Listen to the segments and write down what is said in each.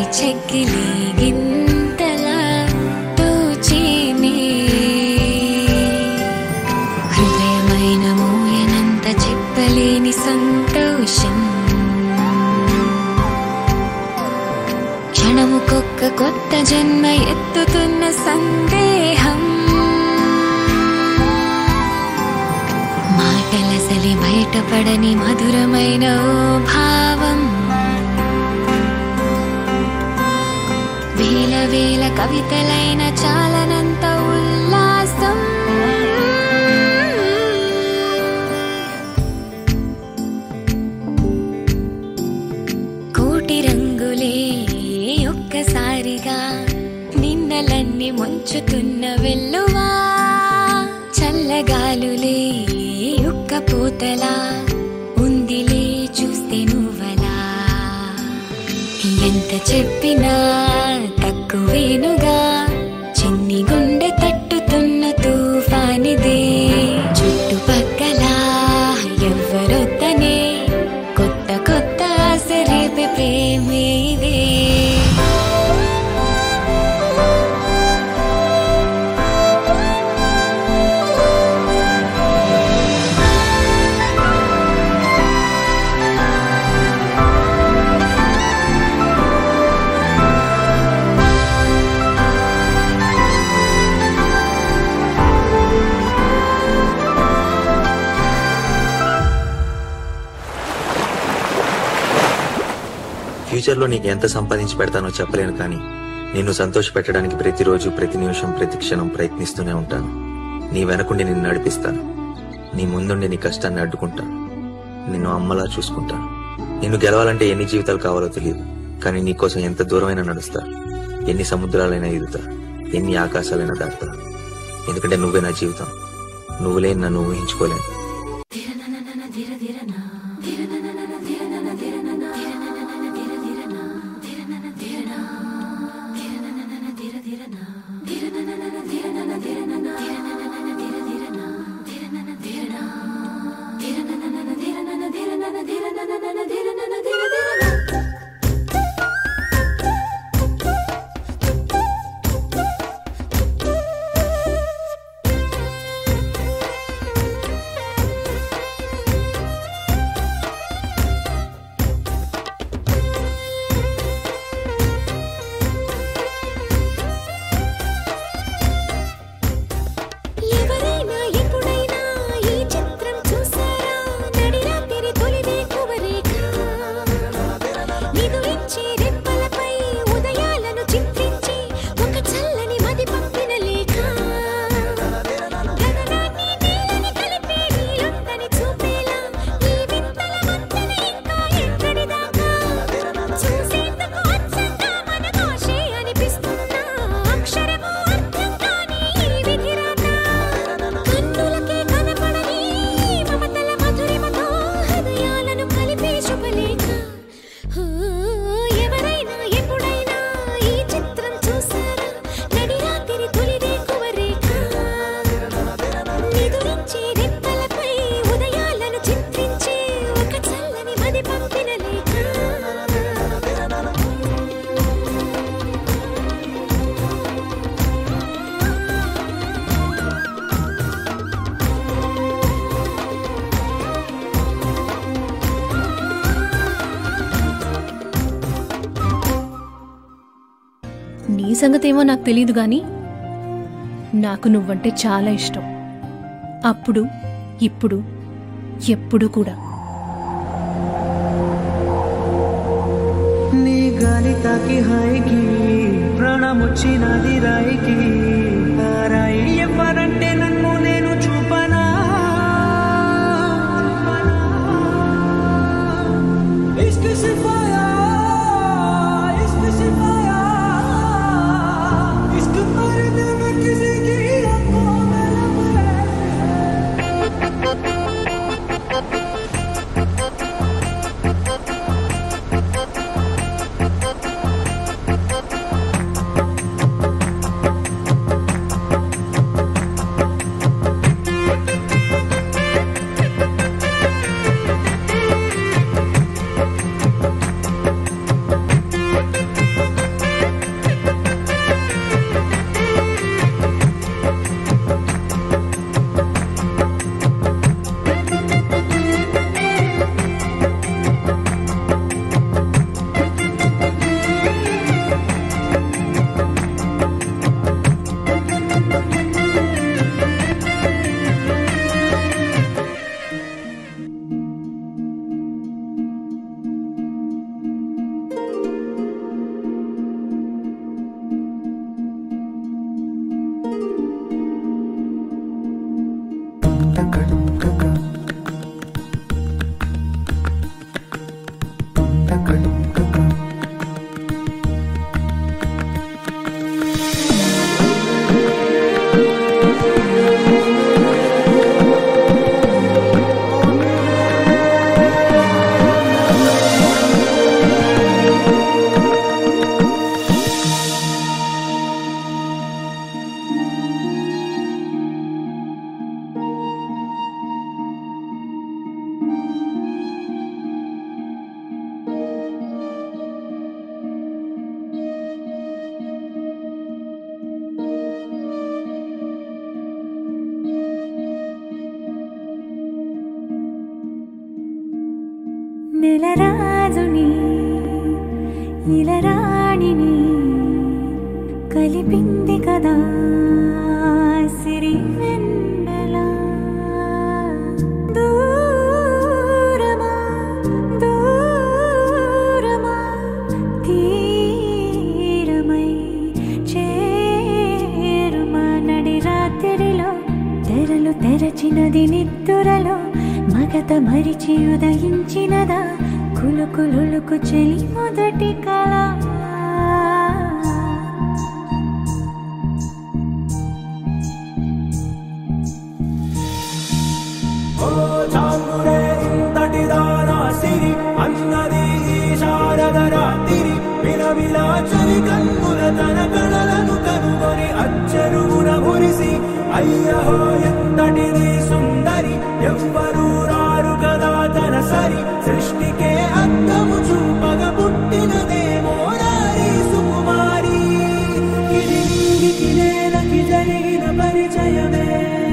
చెక్కిలి గింతలా తోచేనే హృదయమైన మోయనంత చెప్పలేని సంతోషం క్షణముకొక్క కొత్త జన్మ ఎత్తుతున్న సందేహం మాటలసలి బయటపడని మధురమైన ఓ భావం వేల వేల కవితలైన చాలనంత ఉల్లాసం కోటి రంగులే ఒక్కసారిగా నిన్నలన్నీ ముంచుతున్న వెల్లువా చల్లగాలులే ఒక్క పూతలా ఉందిలే చూస్తే నువ్వలా ఎంత చెప్పినా తక్కువేనుగా చిన్ని గుండె తట్టుతున్న తుఫానిదే చుట్టుపక్కల ఎవ్వరొద్దనే కొత్త కొత్త ఆశ రేపే ప్రేమే ఇదే ఫ్యూచర్లో నీకు ఎంత సంపాదించి పెడతానో చెప్పలేను కానీ నిన్ను సంతోష పెట్టడానికి ప్రతిరోజు ప్రతి నిమిషం ప్రతి క్షణం ప్రయత్నిస్తూనే ఉంటాను నీ వెనకుండి నిన్ను నడిపిస్తాను నీ ముందుండి నీ కష్టాన్ని అడ్డుకుంటాను నిన్ను అమ్మలా చూసుకుంటాను నిన్ను గెలవాలంటే ఎన్ని జీవితాలు కావాలో తెలియదు కానీ నీకోసం ఎంత దూరమైనా నడుస్తా ఎన్ని సముద్రాలైనా ఈదుతా ఎన్ని ఆకాశాలైనా దాటుతా ఎందుకంటే నువ్వే నా జీవితం నువ్వు లేని నన్ను ఊహించుకోలేను ఎవరైనా ఎప్పుడైనా ఈ చిత్రం చూసారా నడిరాత్రి తొలి వేకువరేఖ నిదురించే రెప్పలపై ఉదయాలను చిత్రించి ఒక చల్లని మది పంపిన లేఖ గగనాన్ని నేలని కలిపే నీలుందని చూపేలా ఈ వింతల వంతెన ఇంకా ఎక్కడిదాకా చూసేందుకు అచ్చంగా మన భాషే అనిపిస్తున్నా అక్షరము అర్థం కాని ఈ విధిరాత కన్నులకే కనపడని మమతల మధురిమతో హృదయాలను కలిపే శుభలేఖ ఓ, ఎవరైనా ఎప్పుడైనా ఈ చిత్రం చూసారా నడిరాత్రి తొలి వేకువ రేఖ నిదురించే రెప్పలపై ఉదయాలను చిత్రించే ఒక చల్లని మది పంపిన లేఖ నీ సంగతేమో నాకు తెలియదు గాని నాకు నువ్వంటే చాలా ఇష్టం అప్పుడు ఇప్పుడు ఎప్పుడు కూడా నీ గాలి తాకి హాయికి ప్రాణమొచ్చినది రాయికి ఆ రాయి ఎవరంటే నన్ను నేను చూపనా ఇష్క్ సిఫాయా, ఇష్క్ సిఫాయా, ఇష్క్ पर दिल में किसी की आंखों में लम्हे ఇలరాణిని కలిపింది కదా సిరి వెన్నెల దూరమా దూరమా తీరమై చేరుమా నడి రాత్రిలో తెరలు తెరచినది నిద్దురలో మగత మరిచి ఉదయించినదా కులుకులులుకు చెలి మొదటి కళ ఓ చాంగురే ఇంతటి దానా సిరి అన్నది ఈ శారద రాత్రి విలవిలా చలి కన్నుల తన కళలను కనుగొని అచ్చరుగున మురిసి అయ్యహో ఎంతటిది సుందరి ఎవ్వరూ రారు కదా తన సరి సృష్టికే అద్దము చూపగ పుట్టినదేమో నారీ సుకుమారి ఇది నీకి నేలకి జరిగిన పరిచయమే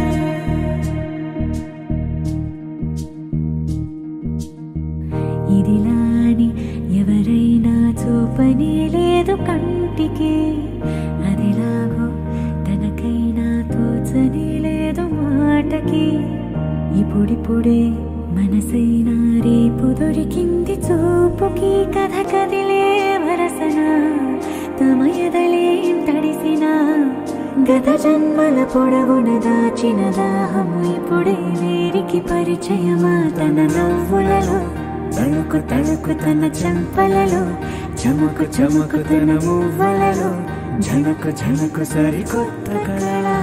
ఇదిలాని ఎవరైనా చూపనే లేదు కంటికి అదిలాగో తనకైనా తోచనే లేదు మాటకి ఇప్పుడిప్పుడే మనసైనా రేపు దొరికింది చూపుకి కథ కదిలే వరసన తమ ఎదలేం తడిసిన గత జన్మల పొడవున దాచిన దాహము ఇప్పుడే వీరికి పరిచయమా తన నవ్వులలో తళుకు తళుకు తన చెంపలలో చముకు చముకు తన మువ్వలలో ఝనకు ఝనకు సరికొత్త కళ